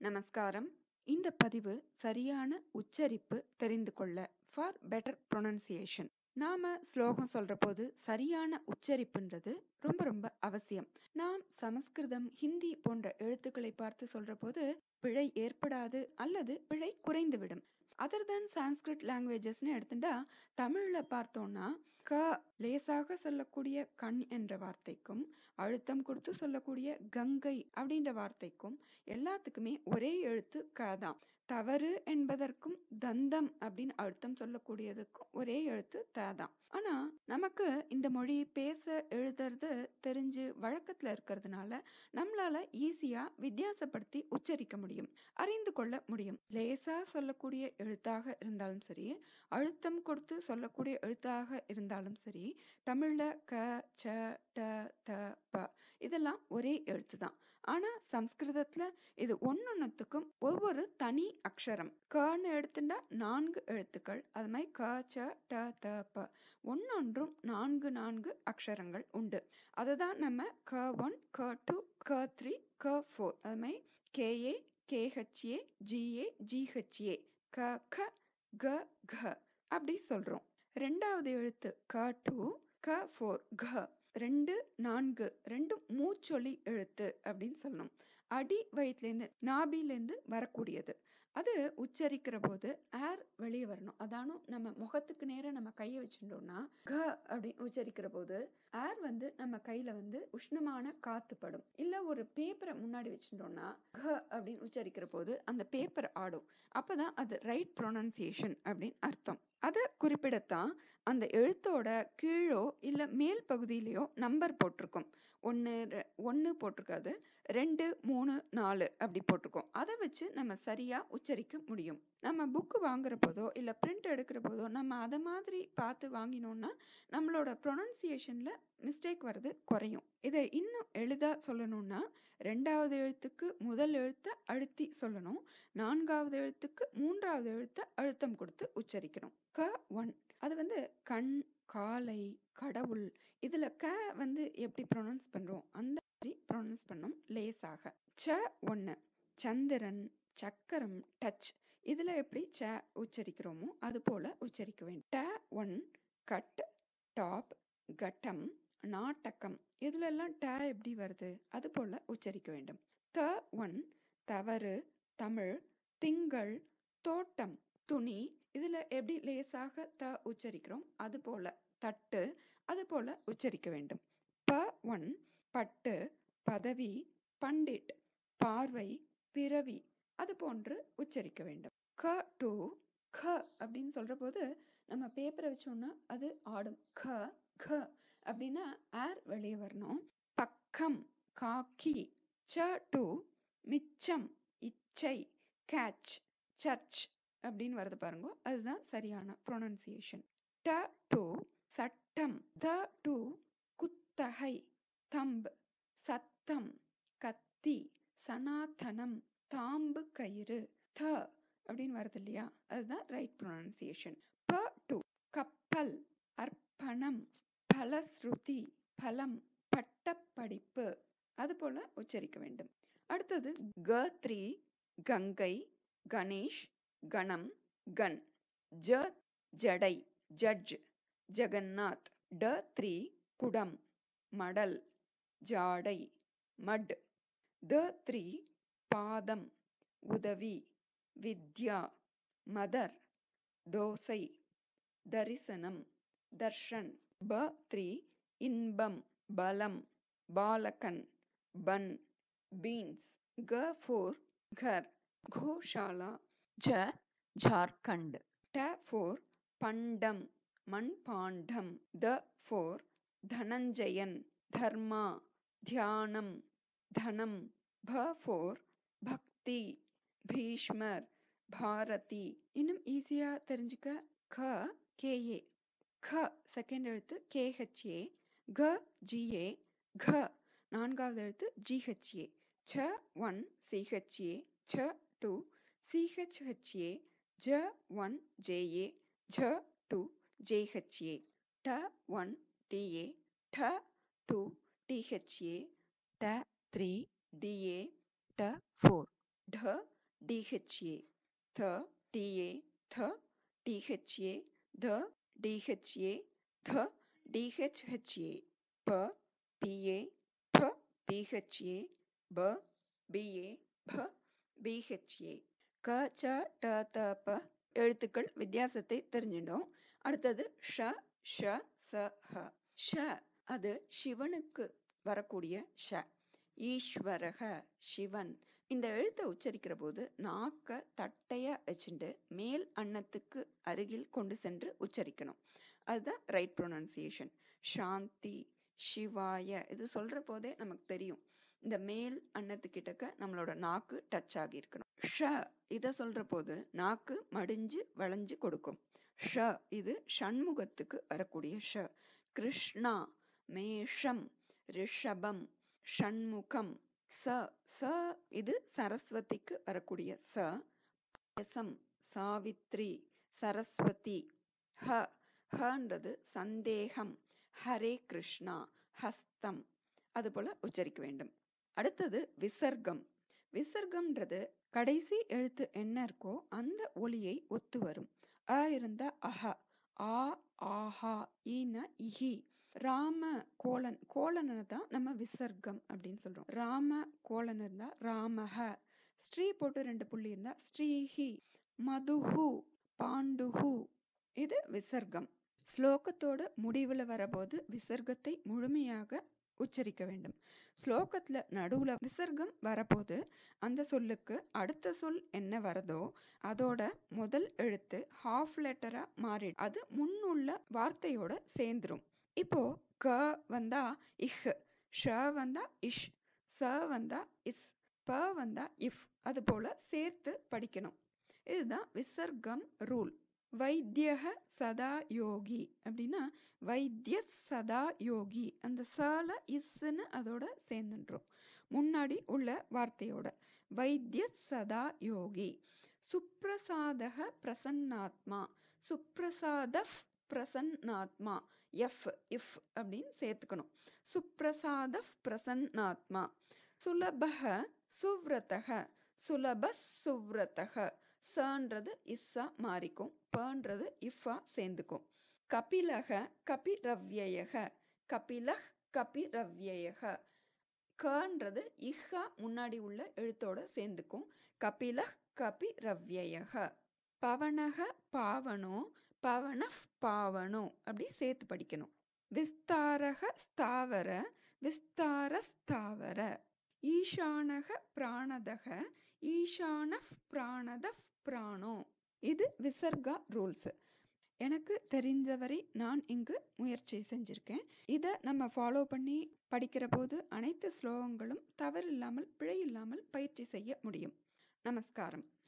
நமஸ்காரம் இந்த பதிவு சரியான உச்சரிப்பு தெரிந்து கொள்ள ஃபார் பெட்டர் ப்ரொனன்சியேஷன் நாம ஸ்லோகம் சொல்ற போது சரியான உச்சரிப்புன்றது ரொம்ப ரொம்ப அவசியம் நாம் சமஸ்கிருதம் ஹிந்தி போன்ற எழுத்துக்களை பார்த்து சொல்ற போது பிழை ஏற்படாது அல்லது பிழை குறைந்துவிடும் அதர் than சான்ஸ்கிரிட் லாங்குவேஜஸ்னு எடுத்துட்டா தமிழ்ல பார்த்தோம்னா க லேசாக சொல்லக்கூடிய கண் என்ற வார்த்தைக்கும் அழுத்தம் கொடுத்து சொல்லக்கூடிய கங்கை அப்படின்ற வார்த்தைக்கும் எல்லாத்துக்குமே ஒரே எழுத்து க தான் தவறு என்பதற்கும் தந்தம் அப்படின்னு அழுத்தம் சொல்லக்கூடியதுக்கும் ஒரே எழுத்து த தான் ஆனா நமக்கு இந்த மொழி பேச எழுதுறது தெரிஞ்சு வழக்கத்துல இருக்கிறதுனால நம்மளால ஈஸியா வித்தியாசப்படுத்தி உச்சரிக்க முடியும் அறிந்து கொள்ள முடியும் லேசா சொல்லக்கூடிய எழுத்தாக இருந்தாலும் சரி அழுத்தம் கொடுத்து சொல்லக்கூடிய எழுத்தாக இருந்தாலும் சரி தமிழ்ல க ச ட த ப இதெல்லாம் ஒரே எழுத்து தான் ஆனா சம்ஸ்கிருதத்துல இது ஒன்னொன்னுத்துக்கும் ஒவ்வொரு தனி அக்ஷரம் கன்னு எடுத்துட்டா நான்கு எழுத்துக்கள் அது மாதிரி க ச ட த ப ஒன்னொன்றும் நான்கு நான்கு அக்ஷரங்கள் உண்டு அதுதான் நம்ம க ஒன் க டூ க த்ரீ க ஃபோர் அது மாதிரி கேஏ கேஹெச்ஏ ஜிஏ ஜிஹெச்ஏ க க க க அப்படி சொல்றோம் ரெண்டாவது எழுத்து க டூ க ஃபோர் க ரெண்டு நான்கு ரெண்டும் மூச்சொலி எழுத்து அப்படின்னு சொல்லணும் அடி வயிற்றுலேருந்து நாபிலேருந்து வரக்கூடியது அது உச்சரிக்கிற போது ஏர் வெளியே வரணும் அதானும் நம்ம முகத்துக்கு நேரம் நம்ம கையை வச்சுட்டோம்னா க அப்படின்னு உச்சரிக்கிற போது ஏர் வந்து நம்ம கையில வந்து உஷ்ணமான காத்து படும் இல்ல ஒரு பேப்பரை முன்னாடி வச்சுட்டோம்னா க அப்படின்னு உச்சரிக்கிற போது அந்த பேப்பர் ஆடும் அப்பதான் அது ரைட் ப்ரொனன்சியேஷன் அப்படின்னு அர்த்தம் அதை குறிப்பிடத்தான் அந்த எழுத்தோட கீழோ இல்ல மேல் பகுதியிலையோ நம்பர் போட்டிருக்கும் ஒன்று ஒன்று போட்டிருக்காது ரெண்டு மூணு நாலு அப்படி போட்டிருக்கோம் அதை வச்சு நம்ம சரியா உச்சரிக்க முடியும் நம்ம புக்கு வாங்குற போதோ இல்லை பிரிண்ட் எடுக்கிற போதோ நம்ம அதை மாதிரி பார்த்து வாங்கினோம்னா நம்மளோட ப்ரொனன்சியேஷன்ல மிஸ்டேக் வர்றது குறையும் இதை இன்னும் எளிதா சொல்லணும்னா ரெண்டாவது எழுத்துக்கு முதல் எழுத்தை அழுத்தி சொல்லணும் நான்காவது எழுத்துக்கு மூன்றாவது எழுத்தை அழுத்தம் கொடுத்து உச்சரிக்கணும் க ஒன் அது வந்து கண் காலை கடவுள் இதுல க வந்து எப்படி ப்ரொனவுன்ஸ் பண்றோம் அந்த மாதிரி ப்ரொனவுன்ஸ் பண்ணோம் லேசாக ச ஒன்னு சந்திரன் சக்கரம் டச் இதுல எப்படி ச உச்சரிக்கிறோமோ அது போல உச்சரிக்க வேண்டும் ட ஒன் கட் டாப் கட்டம் நாட்டகம் இதுல எல்லாம் ட எப்படி வருது அது போல உச்சரிக்க வேண்டும் த ஒன் தவறு தமிழ் திங்கள் தோட்டம் துணி இதுல எப்படி லேசாக த உச்சரிக்கிறோம் அது போல தட்டு அது போல உச்சரிக்க வேண்டும் ப ஒன் பட்டு பதவி பண்டிட் பார்வை பிறவி அது போன்று உச்சரிக்க வேண்டும் க டூ க அப்படின்னு சொல்ற போது நம்ம பேப்பரை வச்சோம்னா அது ஆடும் க க அப்படின்னா ஏர் வெளியே வரணும் பக்கம் காக்கி ச டூ மிச்சம் இச்சை கேட்ச் சர்ச் அப்படின்னு வருது பாருங்க அதுதான் சரியான ப்ரொனன்சியேஷன் ட டூ சட்டம் த டூ குத்தகை தம்பு சத்தம் கத்தி சனாதனம் தாம்பு கயிறு த அப்படின்னு வருது இல்லையா அதுதான் ரைட் ப்ரொனன்சியேஷன் ப டூ கப்பல் அர்ப்பணம் பலஸ்ருதி பலம் பட்டப்படிப்பு அது போல உச்சரிக்க வேண்டும் அடுத்தது க த்ரீ கங்கை கணேஷ் கணம் கண் ஜ ஜடை ஜட்ஜ் ஜெகநாத் ட த்ரீ குடம் மடல் ஜாடை மட் த த்ரீ பாதம் உதவி வித்யா மதர் தோசை தரிசனம் தர்ஷன் ப த்ரீ இன்பம் பலம் பாலகன் பன் பீன்ஸ் க ஃபோர் घर கோஷாலா ज झारखंड ட ஃபோர் பண்டம் மண்பாண்டம் த ஃபோர் தனஞ்சயன் தர்மா தியானம் தனம் ப ஃபோர் பக்தி பீஷ்மர் பாரதி இன்னும் ஈஸியா தெரிஞ்சுக்க க கேஏ க செகண்ட் எழுத்து கேஹெச்ஏ க ஜிஏ க நான்காவது எழுத்து ஜிஹெச்ஏ ச ஒன் சிஹெச்ஏ ச டூ சிஹெச்ஹெச்ஏ ஜ ஒன் ஜேஏ ஜ டூ ஜேஹெச்ஏ ட ஒன் டிஏ ட டூ டிஹெச்ஏ ट थ्री டிஏ ट फोर ढ டிஹெச்ஏ த டிஏ த டிஹெச்ஏ த டிஹெச்ஏ த டிஹெச்ஹெச்ஏ ப பிஏ ப பிஹெச்ஏ ப பிஏ ப பிஹெச்ஏ க ச ட த ப எழுத்துக்கள் வித்தியாசத்தை தெரிஞ்சிட்டோம் அடுத்தது ஷ ஷ ச ஹ ஷ அது சிவனுக்கு வரக்கூடிய ஷ ஈஸ்வரக சிவன் இந்த எழுத்தை உச்சரிக்கிற போது நாக்க தட்டையா வச்சுட்டு மேல் அன்னத்துக்கு அருகில் கொண்டு சென்று உச்சரிக்கணும் அதுதான் ரைட் ப்ரொனன்சியேஷன் சாந்தி சிவாய இது சொல்ற போதே நமக்கு தெரியும் இந்த மேல் அன்னத்துக்கிட்டக்க நம்மளோட நாக்கு டச் ஆகியிருக்கணும் ஷ இதை சொல்ற போது நாக்கு மடிஞ்சு வளைஞ்சு கொடுக்கும் ஷ இது ஷண்முகத்துக்கு வரக்கூடிய ஷ கிருஷ்ணா மேஷம் ரிஷபம் ஷண்முகம் ச ச இது சரஸ்வதிக்கு வரக்கூடிய ச யசம் சாவித்ரி சரஸ்வதி ஹ ஹன்றது சந்தேகம் ஹரே கிருஷ்ணா ஹஸ்தம் அதுபோல உச்சரிக்க வேண்டும் அடுத்தது விசர்க்கம் விசர்க்கம்ன்றது கடைசி எழுத்து என்ன இருக்கோ அந்த ஒலியை ஒத்து வரும் அ இருந்தா அஹ ஆ ஆஹா ஈன இஹி ராம கோலன் கோலனை தான் நம்ம விசர்க்கம் அப்படின்னு சொல்றோம் ராம கோலன் இருந்தா ராமஹ ஸ்ரீ போட்டு ரெண்டு புள்ளி இருந்தா ஸ்ரீஹி மதுஹு பாண்டுஹு இது விசர்க்கம் ஸ்லோகத்தோட முடிவுல வரபோது விசர்க்கத்தை முழுமையாக உச்சரிக்க வேண்டும் ஸ்லோகத்துல நடுவுல விசர்க்கம் வரபோது அந்த சொல்லுக்கு அடுத்த சொல் என்ன வரதோ அதோட முதல் எழுத்து ஹாஃப் லெட்டரா மாறி அது முன்னுள்ள வார்த்தையோட சேர்ந்துரும் இப்போ க வந்தா இஹ் ஷ வந்தா இஷ் ச வந்தா இஸ் ப வந்தா இஃப் அது போல சேர்த்து படிக்கணும் இதுதான் விசர்க்கம் ரூல் வைத்தியக சதா யோகி அப்படின்னா வைத்திய சதா யோகி அந்த சல இஸ்ன்னு அதோட சேர்ந்துன்றோம் முன்னாடி உள்ள வார்த்தையோட வைத்திய சதா யோகி சுப்ரசாதக பிரசன்னாத்மா சுப்ரசாத பிரசன்னாத்மா எஃப் இஃப் அப்படின்னு சேர்த்துக்கணும் சுப்ரசாத பிரசன்னாத்மா சுலபக சுவ்ரதக சுலப சுவ்ரதக சன்றது இஸ்ஸா மாறிக்கும் பன்றது இஃபா சேர்ந்துக்கும் கபிலக கபிரவ்யயக கபிலஹ் கபிரவ்யயக கன்றது இஹ்ஹா முன்னாடி உள்ள எழுத்தோட சேர்ந்துக்கும் கபிலஹ் கபிரவ்யயக பவனக பாவனோ பவனஃப் பாவனோ அப்படி சேர்த்து படிக்கணும் விஸ்தாரக ஸ்தாவர விஸ்தார ஸ்தாவர ஈசானக பிராணதக ஈசானஃப் பிராணதஃப் பிராணோ இது விசர்கா ரூல்ஸ் எனக்கு தெரிந்தவரை நான் இங்கு முயற்சி செஞ்சிருக்கேன் இதை நம்ம ஃபாலோ பண்ணி படிக்கிற போது அனைத்து ஸ்லோகங்களும் தவறில்லாமல் பிழை இல்லாமல் பயிற்சி செய்ய முடியும் நமஸ்காரம்